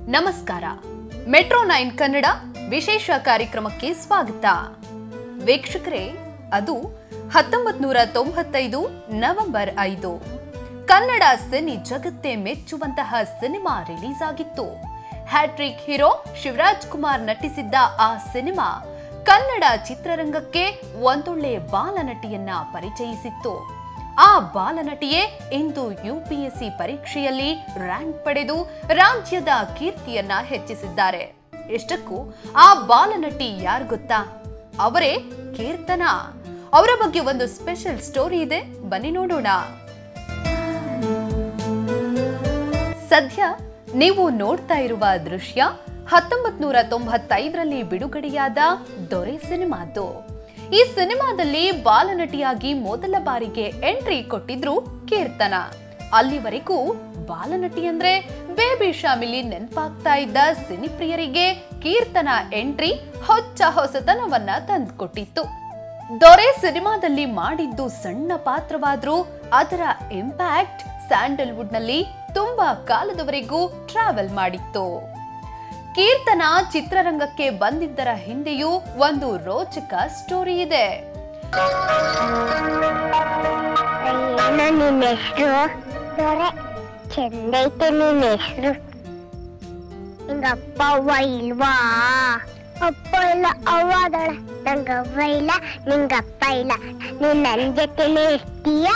ನಮಸ್ಕಾರ metro nine Kannada ವಿಶೇಷ ಕಾರ್ಯಕ್ರಮಕ್ಕೆ ಸ್ವಾಗತ ವೀಕ್ಷಕರೇ ಅದು ಹತ್ತೊಂಬತ್ ನೂರ ತೊಂಬತ್ತೈದು ನವೆಂಬರ್ ಐದು ಕನ್ನಡ ಸಿನಿ ಜಗತ್ತೇ ಮೆಚ್ಚುವಂತಹ ಸಿನಿಮಾ ರಿಲೀಸ್ ಆಗಿತ್ತು ಹ್ಯಾಟ್ರಿಕ್ ಹೀರೋ ಶಿವರಾಜ್ ಕುಮಾರ್ ನಟಿಸಿದ್ದ ಆ ಸಿನಿಮಾ ಕನ್ನಡ ಚಿತ್ರರಂಗಕ್ಕೆ ಒಂದೊಳ್ಳೆ ಬಾಲನಟಿಯನ್ನ ಪರಿಚಯಿಸಿತ್ತು ಆ ಬಾಲನಟಿಯೇ ಇಂದು ಯುಪಿಎಸ್ಸಿ ಪರೀಕ್ಷೆಯಲ್ಲಿ ರ್ಯಾಂಕ್ ಪಡೆದು ರಾಜ್ಯದ ಕೀರ್ತಿಯನ್ನ ಹೆಚ್ಚಿಸಿದ್ದಾರೆ ಎಷ್ಟಕ್ಕೂ ಆ ಬಾಲನಟಿ ಯಾರು ಗೊತ್ತಾ ಅವರೇ ಕೀರ್ತನ ಅವರ ಬಗ್ಗೆ ಒಂದು ಸ್ಪೆಷಲ್ ಸ್ಟೋರಿ ಇದೆ ಬನ್ನಿ ನೋಡೋಣ ಸದ್ಯ ನೀವು ನೋಡ್ತಾ ಇರುವ ದೃಶ್ಯ ಹತ್ತೊಂಬತ್ ನೂರ ತೊಂಬತ್ತೈದರಲ್ಲಿ ಬಿಡುಗಡೆಯಾದ ದೊರೆ ಸಿನಿಮಾದ್ದು ಈ ಸಿನಿಮಾದಲ್ಲಿ ಬಾಲನಟಿಯಾಗಿ ಮೊದಲ ಬಾರಿಗೆ ಎಂಟ್ರಿ ಕೊಟ್ಟಿದ್ರು ಕೀರ್ತನ ಅಲ್ಲಿವರೆಗೂ ಬಾಲನಟಿ ಅಂದ್ರೆ ಬೇಬಿ ಶಾಮಿಲಿ ನೆನಪಾಗ್ತಾ ಇದ್ದ ಸಿನಿಪ್ರಿಯರಿಗೆ ಕೀರ್ತನ ಎಂಟ್ರಿ ಹೊಚ್ಚ ಹೊಸತನವನ್ನ ತಂದುಕೊಟ್ಟಿತ್ತು ದೊರೆ ಸಿನಿಮಾದಲ್ಲಿ ಮಾಡಿದ್ದು ಸಣ್ಣ ಪಾತ್ರವಾದ್ರೂ ಅದರ ಇಂಪ್ಯಾಕ್ಟ್ ಸ್ಯಾಂಡಲ್ವುಡ್ ನಲ್ಲಿ ತುಂಬಾ ಕಾಲದವರೆಗೂ ಟ್ರಾವೆಲ್ ಮಾಡಿತ್ತು ಕೀರ್ತನ ಚಿತ್ರರಂಗಕ್ಕೆ ಬಂದಿದ್ದರ ಹಿಂದೆಯೂ ಒಂದು ರೋಚಕ ಸ್ಟೋರಿ ಇದೆ ಏನೋ ನಿನ್ನ ಹೆಸರು ದೊರೆ ಚಂದೈತೆ ನಿನ್ನ ಹೆಸರು ನಿಂಗ ಅಪ್ಪ ಅವ್ವ ಇಲ್ವಾ ಅಪ್ಪ ಇಲ್ಲ ಅವ್ವ ಅದಳ ನಂಗ ಅವ್ವ ಇಲ್ಲ ನಿಂಗ ಅಪ್ಪ ಇಲ್ಲ ನೀನ್ ನನ್ ಜೊತೆನೇ ಇರ್ತೀಯಾ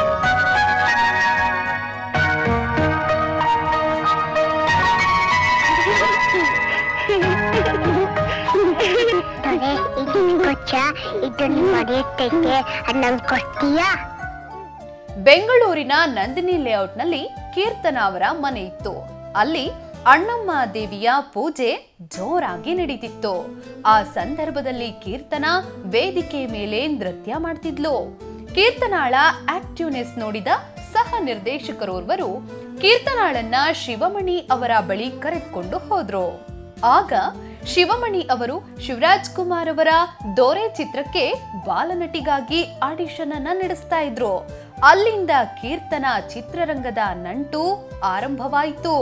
ದೊರೆ ಇದು ಕೊಚ್ಚ ಇದನ್ನ ಮರೆಯುತ್ತೈತೆ ಅದ್ ನಂಗೆ ಕೊಡ್ತೀಯಾ ಬೆಂಗಳೂರಿನ ನಂದಿನಿ ಲೇಔಟ್ನಲ್ಲಿ ಕೀರ್ತನ ಅವರ ಮನೆ ಇತ್ತು ಅಲ್ಲಿ ಅಣ್ಣಮ್ಮ ದೇವಿಯ ಪೂಜೆ ಜೋರಾಗಿ ನಡೀತಿತ್ತು ಆ ಸಂದರ್ಭದಲ್ಲಿ ಕೀರ್ತನ ವೇದಿಕೆ ಮೇಲೆ ನೃತ್ಯ ಮಾಡ್ತಿದ್ಲು ಕೀರ್ತನಾಳ ಆಕ್ಟಿವ್ನೆಸ್ ನೋಡಿದ ಸಹ ನಿರ್ದೇಶಕರೋರ್ವರು ಕೀರ್ತನಾಳನ್ನ ಶಿವಮಣಿ ಅವರ ಬಳಿ ಕರೆದುಕೊಂಡು ಹೋದ್ರು ಆಗ ಶಿವಮಣಿ ಅವರು ಶಿವರಾಜ್ ಕುಮಾರ್ ಅವರ ದೊರೆ ಚಿತ್ರಕ್ಕೆ ಬಾಲನಟಿಗಾಗಿ ಆಡಿಷನ್ ಅನ್ನ ನಡೆಸ್ತಾ ಇದ್ರು ಅಲ್ಲಿಂದ ಕೀರ್ತನ ಚಿತ್ರರಂಗದ ನಂಟು ಆರಂಭವಾಯಿತು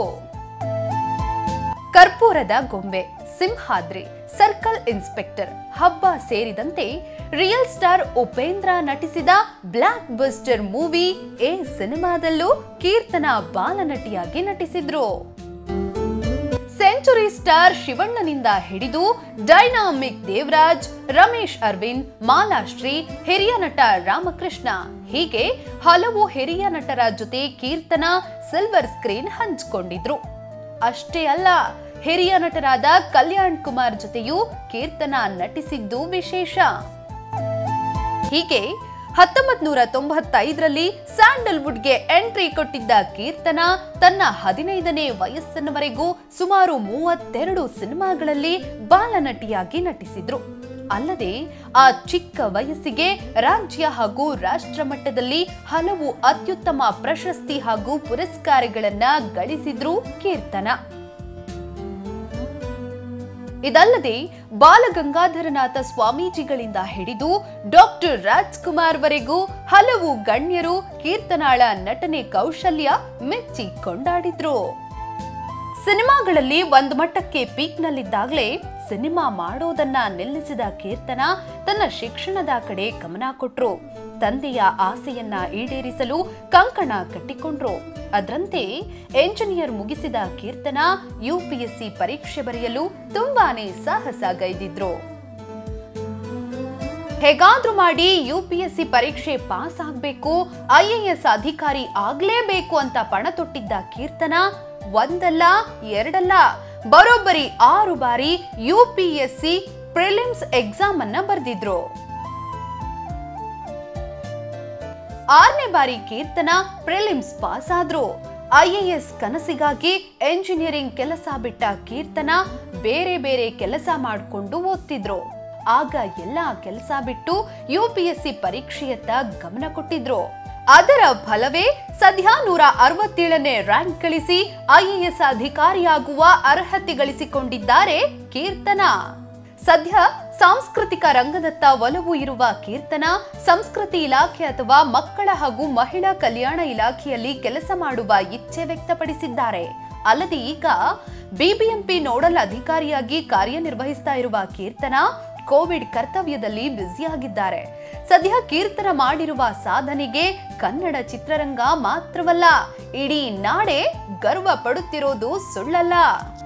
ಕರ್ಪೂರದ ಗೊಂಬೆ ಸಿಂಹಾದ್ರಿ ಸರ್ಕಲ್ ಇನ್ಸ್ಪೆಕ್ಟರ್ ಹಬ್ಬ ಸೇರಿದಂತೆ ರಿಯಲ್ ಸ್ಟಾರ್ ಉಪೇಂದ್ರ ನಟಿಸಿದ ಬ್ಲಾಕ್ ಬಸ್ಟರ್ ಮೂವಿ ಎ ಸಿನಿಮಾದಲ್ಲೂ ಕೀರ್ತನ ಬಾಲನಟಿಯಾಗಿ ನಟಿಸಿದ್ರು ಸೆಂಚುರಿ ಸ್ಟಾರ್ ಶಿವಣ್ಣನಿಂದ ಹಿಡಿದು ಡೈನಾಮಿಕ್ ದೇವರಾಜ್ ರಮೇಶ್ ಅರವಿಂದ್ ಮಾಲಾಶ್ರೀ ಹಿರಿಯ ನಟ ರಾಮಕೃಷ್ಣ ಹೀಗೆ ಹಲವು ಹಿರಿಯ ನಟರ ಜೊತೆ ಕೀರ್ತನ ಸಿಲ್ವರ್ ಸ್ಕ್ರೀನ್ ಹಂಚಿಕೊಂಡಿದ್ರು ಅಷ್ಟೇ ಅಲ್ಲ ಹಿರಿಯ ನಟರಾದ ಕಲ್ಯಾಣ್ ಕುಮಾರ್ ಜೊತೆಯೂ ಕೀರ್ತನ ನಟಿಸಿದ್ದು ವಿಶೇಷ ಹೀಗೆ ಹತ್ತೊಂಬತ್ ನೂರ ತೊಂಬತ್ತೈದರಲ್ಲಿ ಸ್ಯಾಂಡಲ್ವುಡ್ಗೆ ಎಂಟ್ರಿ ಕೊಟ್ಟಿದ್ದ ಕೀರ್ತನ ತನ್ನ ಹದಿನೈದನೇ ವಯಸ್ಸಿನವರೆಗೂ ಸುಮಾರು ಮೂವತ್ತೆರಡು ಸಿನಿಮಾಗಳಲ್ಲಿ ಬಾಲನಟಿಯಾಗಿ ನಟಿಸಿದ್ರು ಅಲ್ಲದೆ ಆ ಚಿಕ್ಕ ವಯಸ್ಸಿಗೆ ರಾಜ್ಯ ಹಾಗೂ ರಾಷ್ಟ್ರ ಮಟ್ಟದಲ್ಲಿ ಹಲವು ಅತ್ಯುತ್ತಮ ಪ್ರಶಸ್ತಿ ಹಾಗೂ ಪುರಸ್ಕಾರಗಳನ್ನ ಗಳಿಸಿದ್ರು ಕೀರ್ತನ ಇದಲ್ಲದೆ ಬಾಲಗಂಗಾಧರನಾಥ ಸ್ವಾಮೀಜಿಗಳಿಂದ ಹಿಡಿದು ಡಾಕ್ಟರ್ ರಾಜ್ಕುಮಾರ್ ವರೆಗೂ ಹಲವು ಗಣ್ಯರು ಕೀರ್ತನಾಳ ನಟನೆ ಕೌಶಲ್ಯ ಮೆಚ್ಚಿ ಕೊಂಡಾಡಿದ್ರು ಸಿನಿಮಾಗಳಲ್ಲಿ ಒಂದು ಮಟ್ಟಕ್ಕೆ ಪೀಕ್ನಲ್ಲಿದ್ದಾಗಲೇ ಸಿನಿಮಾ ಮಾಡೋದನ್ನ ನಿಲ್ಲಿಸಿದ ಕೀರ್ತನ ತನ್ನ ಶಿಕ್ಷಣದ ಕಡೆ ಗಮನ ಕೊಟ್ರು ತಂದೆಯ ಆಸೆಯನ್ನ ಈಡೇರಿಸಲು ಕಂಕಣ ಕಟ್ಟಿಕೊಂಡ್ರು ಅದರಂತೆ ಎಂಜಿನಿಯರ್ ಮುಗಿಸಿದ ಕೀರ್ತನ ಯುಪಿಎಸ್ಸಿ ಪರೀಕ್ಷೆ ಬರೆಯಲು ತುಂಬಾನೇ ಸಾಹಸಗೈದಿದ್ರು ಹೇಗಾದ್ರೂ ಮಾಡಿ ಯುಪಿಎಸ್ಸಿ ಪರೀಕ್ಷೆ ಪಾಸ್ ಆಗ್ಬೇಕು ಐಎಎಸ್ ಅಧಿಕಾರಿ ಆಗ್ಲೇಬೇಕು ಅಂತ ಪಣ ತೊಟ್ಟಿದ್ದ ಕೀರ್ತನ ಒಂದಲ್ಲ ಎರಡಲ್ಲ ಬರೋಬ್ಬರಿ ಆರು ಬಾರಿ ಯುಪಿಎಸ್ಸಿ ಪ್ರಿಲಿಮ್ಸ್ ಎಕ್ಸಾಮ್ ಅನ್ನ ಬರೆದಿದ್ರು ಆರನೇ ಬಾರಿ ಕೀರ್ತನ ಪ್ರಿಲಿಮ್ಸ್ ಪಾಸ್ ಆದ್ರು ಐಎಎಸ್ ಕನಸಿಗಾಗಿ ಎಂಜಿನಿಯರಿಂಗ್ ಕೆಲಸ ಬಿಟ್ಟ ಕೀರ್ತನ ಬೇರೆ ಬೇರೆ ಕೆಲಸ ಮಾಡಿಕೊಂಡು ಓದ್ತಿದ್ರು ಆಗ ಎಲ್ಲ ಕೆಲಸ ಬಿಟ್ಟು ಯುಪಿಎಸ್ಸಿ ಪರೀಕ್ಷೆಯತ್ತ ಗಮನ ಕೊಟ್ಟಿದ್ರು ಅದರ ಫಲವೇ ಸದ್ಯ ನೂರ ಅರವತ್ತೇಳನೇ ರ್ಯಾಂಕ್ ಗಳಿಸಿ ಐಎಎಸ್ ಅಧಿಕಾರಿಯಾಗುವ ಅರ್ಹತೆ ಗಳಿಸಿಕೊಂಡಿದ್ದಾರೆ ಕೀರ್ತನ ಸದ್ಯ ಸಾಂಸ್ಕೃತಿಕ ರಂಗದತ್ತ ಒಲವು ಇರುವ ಕೀರ್ತನ ಸಂಸ್ಕೃತಿ ಇಲಾಖೆ ಅಥವಾ ಮಕ್ಕಳ ಹಾಗೂ ಮಹಿಳಾ ಕಲ್ಯಾಣ ಇಲಾಖೆಯಲ್ಲಿ ಕೆಲಸ ಮಾಡುವ ಇಚ್ಛೆ ವ್ಯಕ್ತಪಡಿಸಿದ್ದಾರೆ ಅಲ್ಲದೆ ಈಗ ಬಿಬಿಎಂಪಿ ನೋಡಲ್ ಅಧಿಕಾರಿಯಾಗಿ ಕಾರ್ಯನಿರ್ವಹಿಸ್ತಾ ಇರುವ ಕೀರ್ತನ ಕೋವಿಡ್ ಕರ್ತವ್ಯದಲ್ಲಿ ಬ್ಯುಸಿಯಾಗಿದ್ದಾರೆ ಸದ್ಯ ಕೀರ್ತನ ಮಾಡಿರುವ ಸಾಧನೆಗೆ ಕನ್ನಡ ಚಿತ್ರರಂಗ ಮಾತ್ರವಲ್ಲ ಇಡೀ ನಾಡೇ ಗರ್ವ ಪಡುತ್ತಿರೋದು ಸುಳ್ಳಲ್ಲ